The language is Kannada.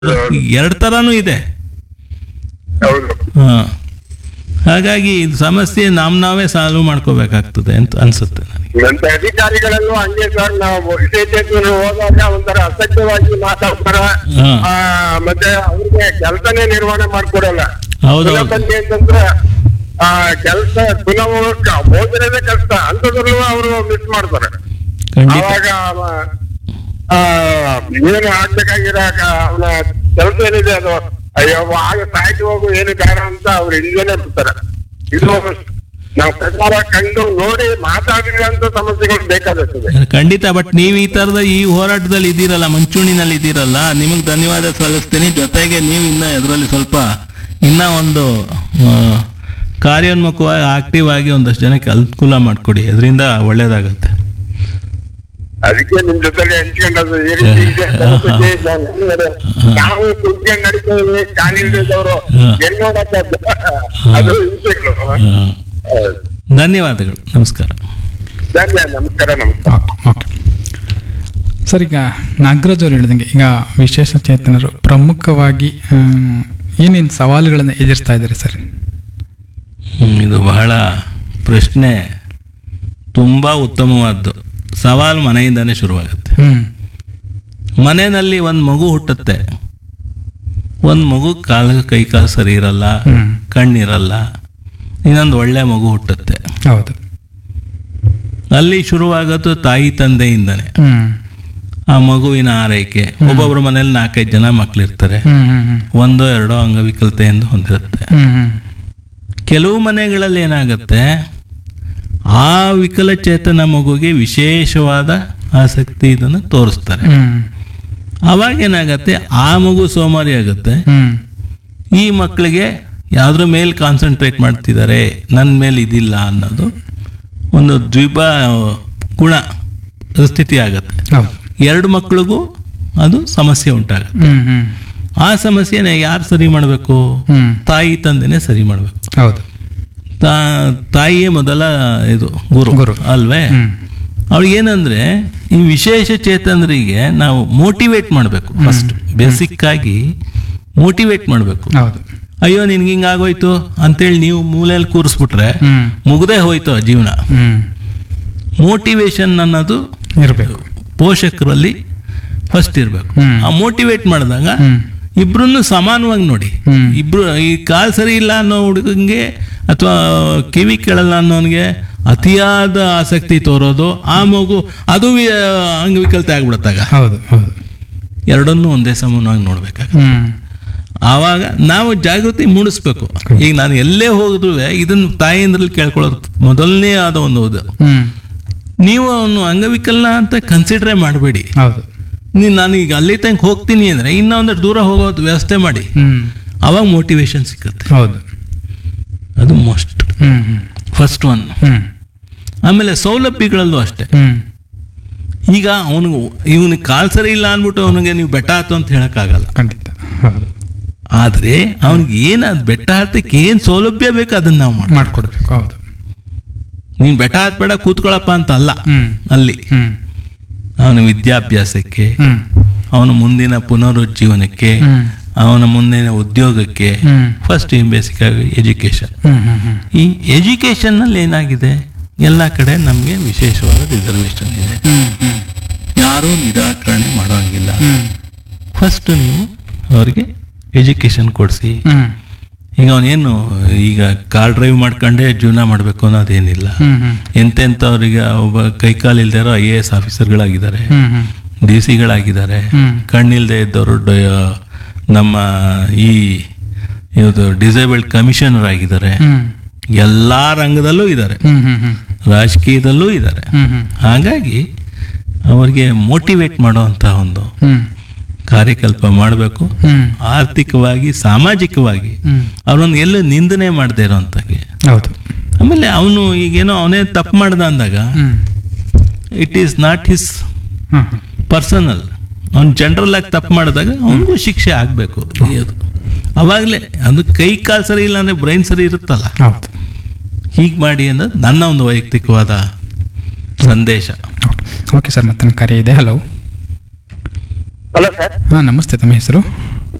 ಎರಡು ಥರನೂ ಇದೆ ಹೌದು ಹಾ ಹಾಗಾಗಿ ಇದು ಸಮಸ್ಯೆ ನಮ್ ನಾವೇ ಸಾಲ್ವ್ ಮಾಡ್ಕೋಬೇಕಾಗ್ತದೆ ಅಂತ ಅನ್ಸುತ್ತೆ ನನಗೆ ನಂತ ಅಧಿಕಾರಿಗಳಲ್ಲೂ ಹಂಗೆ ಸರ್ ನಾವು ವಿಶೇಷಜ್ಞರು ಹೋದಾಗ ಒಂಥರ ಅಸಭ್ಯವಾಗಿ ಮಾತಾಡ್ತಾರ ಹಾ. ಆ, ಮತ್ತೆ ಅವ್ರಿಗೆ ಕೆಲಸನೇ ನಿರ್ವಹಣೆ ಮಾಡ್ಕೊಡಲ್ಲ ಹೌದೌದು. ಪುನಃ ಬಂದಿ ಅಂತಂದ್ರೆ ಆ ಕೆಲಸ ಪುನಃ ಹೋಗಕ್ಕ ಹೋಗಿರೋದೇ ಕಷ್ಟ ಅಂತದ್ರಲ್ಲೂ ಅವರು ಮಿಸ್ ಮಾಡ್ತಾರೆ ಖಂಡಿತ ಅವಾಗ ಅವ, ಆ, ಏನು ಆಗ್ಬೇಕಾಗಿರೋ ಅವನ ಕೆಲಸ ಏನಿದೆ ಅದು ಅಯ್ಯೋ ಆಗ ಸಾಯ್ತು ಹೋಗು ಏನು ಬೇಡ ಅಂತ ಅವ್ರು ಹಿಂದೆನೆ ಬಿಡ್ತಾರೆ ಇದು ನಾವು ಪ್ರಕಾರ ಕಂಡು ನೋಡಿ ಮಾತಾಡಿರೋಂಥ ಸಮಸ್ಯೆಗಳು ಬೇಕಾಗುತ್ತದೆ ಖಂಡಿತ ಬಟ್ ನೀವು ಈ ತರದ ಈ ಹೋರಾಟದಲ್ಲಿ ಇದ್ದೀರಲ್ಲ ಮುಂಚೂಣಿನಲ್ಲಿ ಇದ್ದೀರಲ್ಲ ನಿಮಗೆ ಧನ್ಯವಾದ ಸಲ್ಲಿಸ್ತೀನಿ ಜೊತೆಗೆ ನೀವು ಇನ್ನ ಇದರಲ್ಲಿ ಸ್ವಲ್ಪ ಇನ್ನ ಒಂದು ಆ, ಕಾರ್ಯೋನ್ಮುಖವಾಗಿ ಆಕ್ಟಿವ್ ಆಗಿ ಒಂದಷ್ಟು ಜನಕ್ಕೆ ಅನುಕೂಲ ಮಾಡಿಕೊಡಿ ಅದರಿಂದ ಒಳ್ಳೇದಾಗತ್ತೆ ಅದಕ್ಕೆ ನಿಮ್ ಜೊತೆಗೆ ಹಂಚ್ಕೊಂಡದ್ದು ಈ ರೀತಿ ಇದೆ ಅಂತ ಗೊತ್ತಿದೆ. ನಾವು ಕುತ್ಕೊಂಡು ನಡೀತೀವಿ ಕಾಲಿಲ್ದವರು ಎಲ್ಲಿ ನೋಡಕ್ಕೆ ಅದು ಹಿಂಸೆಗಳು ಆ, ಧನ್ಯವಾದಗಳು ನಮಸ್ಕಾರ ಧನ್ಯ ನಮಸ್ಕಾರ ನಮಸ್ಕಾರ ಓಕೆ ಸರ್ ಈಗ ನಾಗರಾಜ್ ಅವ್ರು ಹೇಳಿದಂಗೆ ಈಗ ವಿಶೇಷ ಚೇತನರು ಪ್ರಮುಖವಾಗಿ ಏನೇನು ಸವಾಲುಗಳನ್ನು ಎದುರಿಸ್ತಾ ಇದ್ದಾರೆ ಸರ್ ಹ್ಮ್, ಇದು ಬಹಳ ಪ್ರಶ್ನೆ ತುಂಬ ಉತ್ತಮವಾದ್ದು ಸವಾಲು ಮನೆಯಿಂದನೇ ಶುರುವಾಗುತ್ತೆ ಹ್ಞೂ ಮನೆಯಲ್ಲಿ ಒಂದು ಮಗು ಹುಟ್ಟುತ್ತೆ ಒಂದು ಮಗು ಕಾಲು ಕೈ ಕಾಲು ಸರಿ ಇರಲ್ಲ ಹ್ಮ್. ಕಣ್ಣಿರಲ್ಲ ಇನ್ನೊಂದು ಒಳ್ಳೆ ಮಗು ಹುಟ್ಟುತ್ತೆ ಹೌದು ಅಲ್ಲಿ ಶುರುವಾಗೋದು ತಾಯಿ ತಂದೆಯಿಂದನೇ ಹ್ಞೂ ಆ ಮಗುವಿನ ಆರೈಕೆ ಒಬ್ಬೊಬ್ಬರ ಮನೇಲಿ ನಾಲ್ಕೈದು ಜನ ಮಕ್ಳಿರ್ತಾರೆ ಹ್ಞೂ ಹ್ಞೂ ಒಂದೋ ಎರಡೋ ಅಂಗವಿಕಲತೆಯಿಂದ ಹೊಂದಿರುತ್ತೆ ಹ್ಞೂ ಹ್ಞೂ ಕೆಲವು ಮನೆಗಳಲ್ಲಿ ಏನಾಗುತ್ತೆ ಆ ವಿಕಲಚೇತನ ಮಗುಗೆ ವಿಶೇಷವಾದ ಆಸಕ್ತಿ ಇದನ್ನು ತೋರಿಸ್ತಾರೆ ಹ್ಞೂ ಅವಾಗ ಏನಾಗತ್ತೆ ಆ ಮಗು ಸೋಮಾರಿ ಆಗುತ್ತೆ ಹ್ಞೂ ಈ ಮಕ್ಕಳಿಗೆ ಯಾವ್ದ್ರ ಮೇಲೆ ಕಾನ್ಸಂಟ್ರೇಟ್ ಮಾಡ್ತಿದ್ದಾರೆ ನನ್ನ ಮೇಲೆ ಇದಿಲ್ಲ ಅನ್ನೋದು ಒಂದು ದ್ವಿಬ ಗುಣ ಸ್ಥಿತಿ ಆಗತ್ತೆ ಹೌದು ಎರಡು ಮಕ್ಕಳಿಗೂ ಅದು ಸಮಸ್ಯೆ ಉಂಟಾಗುತ್ತೆ ಹ್ಞೂ ಹ್ಞೂ ಆ ಸಮಸ್ಯೆನ ಯಾರು ಸರಿ ಮಾಡಬೇಕು ಹ್ಞೂ ತಾಯಿ ತಂದೆನೇ ಸರಿ ಮಾಡಬೇಕು ಹೌದು ತಾ ತಾಯಿಯೇ ಮೊದಲ ಇದು ಗುರು ಗುರು. ಅಲ್ವೇ ಹ್ಞೂ ಅವ್ರಿಗೆ ಏನಂದ್ರೆ ಈ ವಿಶೇಷ ಚೇತನರಿಗೆ ನಾವು ಮೋಟಿವೇಟ್ ಮಾಡಬೇಕು ಫಸ್ಟ್ ಬೇಸಿಕ್ ಆಗಿ ಮೋಟಿವೇಟ್ ಮಾಡಬೇಕು ಹೌದು ಅಯ್ಯೋ ನಿನ್ಗೆ ಹಿಂಗ್ ಆಗೋಯ್ತು ಅಂತೇಳಿ ನೀವು ಮೂಲೆಯಲ್ಲಿ ಕೂರಿಸ್ಬಿಟ್ರೆ ಹ್ಞೂ ಮುಗ್ದೇ ಹೋಯ್ತು ಆ ಜೀವನ ಹ್ಞೂ ಮೋಟಿವೇಶನ್ ಅನ್ನೋದು ಇರಬೇಕು ಪೋಷಕರಲ್ಲಿ ಫಸ್ಟ್ ಇರಬೇಕು ಹ್ಮ್. ಆ ಮೋಟಿವೇಟ್ ಮಾಡಿದಾಗ ಹ್ಮ್. ಇಬ್ರನ್ನು ಸಮಾನವಾಗಿ ನೋಡಿ ಹ್ಮ್. ಇಬ್ರು ಈ ಕಾಲ್ ಸರಿ ಇಲ್ಲ ಅನ್ನೋ ಹುಡುಗಂಗೆ ಅಥವಾ ಕಿವಿ ಕೇಳಲ್ಲ ಅನ್ನೋನ್ಗೆ ಅತಿಯಾದ ಆಸಕ್ತಿ ತೋರೋದು ಆ ಮಗು ಅದು ವಿ- ಅಂಗವಿಕಲತೆ ಆಗ್ಬಿಡತ್ತಾಗ ಹೌದು ಹೌದು ಎರಡನ್ನೂ ಒಂದೇ ಸಮಾನವಾಗಿ ನೋಡ್ಬೇಕಾಗ ಹ್ಞೂ ಆವಾಗ ನಾವು ಜಾಗೃತಿ ಮೂಡಿಸ್ಬೇಕು ಈಗ ನಾನು ಎಲ್ಲೇ ಹೋಗಿದ್ರು ಇದನ್ನ ತಾಯಿಯಿಂದ್ರಲ್ಲಿ ಕೇಳ್ಕೊಳ್ಳೋದು ಮೊದಲನೇ ಆದ ಒಂದು ಇದು ಹ್ಞೂ ನೀವು ಅವನು ಅಂಗವಿಕಲ ಅಂತ ಕನ್ಸಿಡ್ರೇ ಮಾಡಬೇಡಿ ಹೌದು ನೀನು ನಾನು ಈಗ ಅಲ್ಲಿ ತನಕ ಹೋಗ್ತೀನಿ ಅಂದರೆ ಇನ್ನೂ ಒಂದಷ್ಟು ದೂರ ಹೋಗೋದು ವ್ಯವಸ್ಥೆ ಮಾಡಿ ಹ್ಞೂ ಅವಾಗ ಮೋಟಿವೇಶನ್ ಸಿಗುತ್ತೆ ಹೌದು ಅದು ಮೋಸ್ಟ್ ಹ್ಞೂ ಹ್ಞೂ ಫಸ್ಟ್ ಒನ್ ಹ್ಞೂ ಆಮೇಲೆ ಸೌಲಭ್ಯಗಳಲ್ಲೂ ಅಷ್ಟೇ ಹ್ಞೂ ಈಗ ಅವನಿಗೆ ಇವನಿಗೆ ಕಾಲ್ ಸರಿ ಇಲ್ಲ ಅಂದ್ಬಿಟ್ಟು ಅವನಿಗೆ ನೀವು ಬೆಟ್ಟ ಹತ್ತು ಅಂತ ಹೇಳಕ್ಕಾಗಲ್ಲ ಖಂಡಿತ ಹೌದು ಆದ್ರೆ ಅವನಿಗೆ ಏನು ಅದು ಬೆಟ್ಟ ಹತ್ತಕ್ಕೆ ಏನು ಸೌಲಭ್ಯ ಬೇಕು ಅದನ್ನ ನಾವು ಮಾಡಿ ಮಾಡಿಕೊಡ್ಬೇಕು ಹೌದು ನೀನು ಬೆಟ್ಟ ಹತ್ಬೇಡ ಕೂತ್ಕೊಳ್ಳಪ್ಪ ಅಂತ ಅಲ್ಲ ಹ್ಞೂ ಅಲ್ಲಿ ಹ್ಞೂ ಅವನ ವಿದ್ಯಾಭ್ಯಾಸಕ್ಕೆ ಹ್ಞೂ ಅವನ ಮುಂದಿನ ಪುನರುಜ್ಜೀವನಕ್ಕೆ ಹ್ಞೂ ಅವನ ಮುಂದಿನ ಉದ್ಯೋಗಕ್ಕೆ ಹ್ಮ್. ಫಸ್ಟ್ ಬೇಸಿಕ್ ಆಗಿ ಎಜುಕೇಶನ್ ಹ್ಞೂ ಹ್ಞೂ ಹ್ಞೂ ಈ ಎಜುಕೇಶನ್ ನಲ್ಲಿ ಏನಾಗಿದೆ ಎಲ್ಲ ಕಡೆ ನಮಗೆ ವಿಶೇಷವಾದ ರಿಸರ್ವೇಶನ್ ಇದೆ ಹ್ಞೂ ಹ್ಞೂ ಯಾರೂ ನಿರಾಕರಣೆ ಮಾಡೋಂಗಿಲ್ಲ ಹ್ಞೂ ಫಸ್ಟ್ ನೀವು ಅವರಿಗೆ ಎಜುಕೇಶನ್ ಕೊಡಿಸಿ ಹ್ಞೂ ಈಗ ಅವನೇನು ಈಗ ಕಾರ್ ಡ್ರೈವ್ ಮಾಡ್ಕೊಂಡೇ ಜೀವನ ಮಾಡಬೇಕು ಅನ್ನೋದೇನಿಲ್ಲ ಹ್ಞೂ ಹ್ಞೂ ಎಂತೆಂಥವ್ರಿಗೆ ಒಬ್ಬ ಕೈಕಾಲು ಇಲ್ದೇ ಇರೋ ಐ ಎ ಎಸ್ ಆಫೀಸರ್ಗಳಾಗಿದ್ದಾರೆ ಹ್ಞೂ ಹ್ಞೂ ಡಿ ಸಿಗಳಾಗಿದ್ದಾರೆ ಹ್ಮ್. ಕಣ್ಣಿಲ್ದೇ ಇದ್ದವರು ಡ- ನಮ್ಮ ಈ ಇದು ಡಿಸೇಬಲ್ಡ್ ಕಮಿಷನರ್ ಆಗಿದ್ದಾರೆ ಹ್ಞೂ ಎಲ್ಲ ರಂಗದಲ್ಲೂ ಇದ್ದಾರೆ ಹ್ಞೂ ಹ್ಞೂ ಹ್ಞೂ ರಾಜಕೀಯದಲ್ಲೂ ಇದ್ದಾರೆ ಹ್ಞೂ ಹ್ಞೂ ಹಾಗಾಗಿ ಅವರಿಗೆ ಮೋಟಿವೇಟ್ ಮಾಡುವಂಥ ಒಂದು ಹ್ಞೂ ಕಾರ್ಯಕಲ್ಪ ಮಾಡಬೇಕು ಹ್ಞೂ ಆರ್ಥಿಕವಾಗಿ ಸಾಮಾಜಿಕವಾಗಿ ಹ್ಞೂ ಅವರನ್ನು ಎಲ್ಲೂ ನಿಂದನೆ ಮಾಡದೇ ಇರೋಂಥಗೆ ಹೌದು ಆಮೇಲೆ ಅವನು ಈಗೇನೋ ಅವನೇ ತಪ್ಪು ಮಾಡ್ದ ಅಂದಾಗ ಹ್ಞೂ ಇಟ್ ಈಸ್ ನಾಟ್ ಹಿಸ್ ಹ್ಞೂ ಹ್ಞೂ ಪರ್ಸನಲ್ ಅವ್ನು ಜನರಲ್ ಆಗಿ ತಪ್ಪು ಮಾಡಿದಾಗ ಅವನಿಗೂ ಶಿಕ್ಷೆ ಆಗಬೇಕು ಅದು ಅವಾಗಲೇ ಅದು ಕೈ ಕಾಲು ಸರಿ ಇಲ್ಲ ಅಂದರೆ ಬ್ರೈನ್ ಸರಿ ಇರುತ್ತಲ್ಲ ಹೌದು ಹೀಗೆ ಮಾಡಿ ಅನ್ನೋದು ನನ್ನ ಒಂದು ವೈಯಕ್ತಿಕವಾದ ಸಂದೇಶ ಓಕೆ ಓಕೆ ಸರ್ ಮತ್ತೊಂದು ಕರೆ ಇದೆ ಹಲೋ ಹಲೋ ಸರ್ ಹಾಂ ನಮಸ್ತೆ ತಮ್ಮ ಹೆಸರು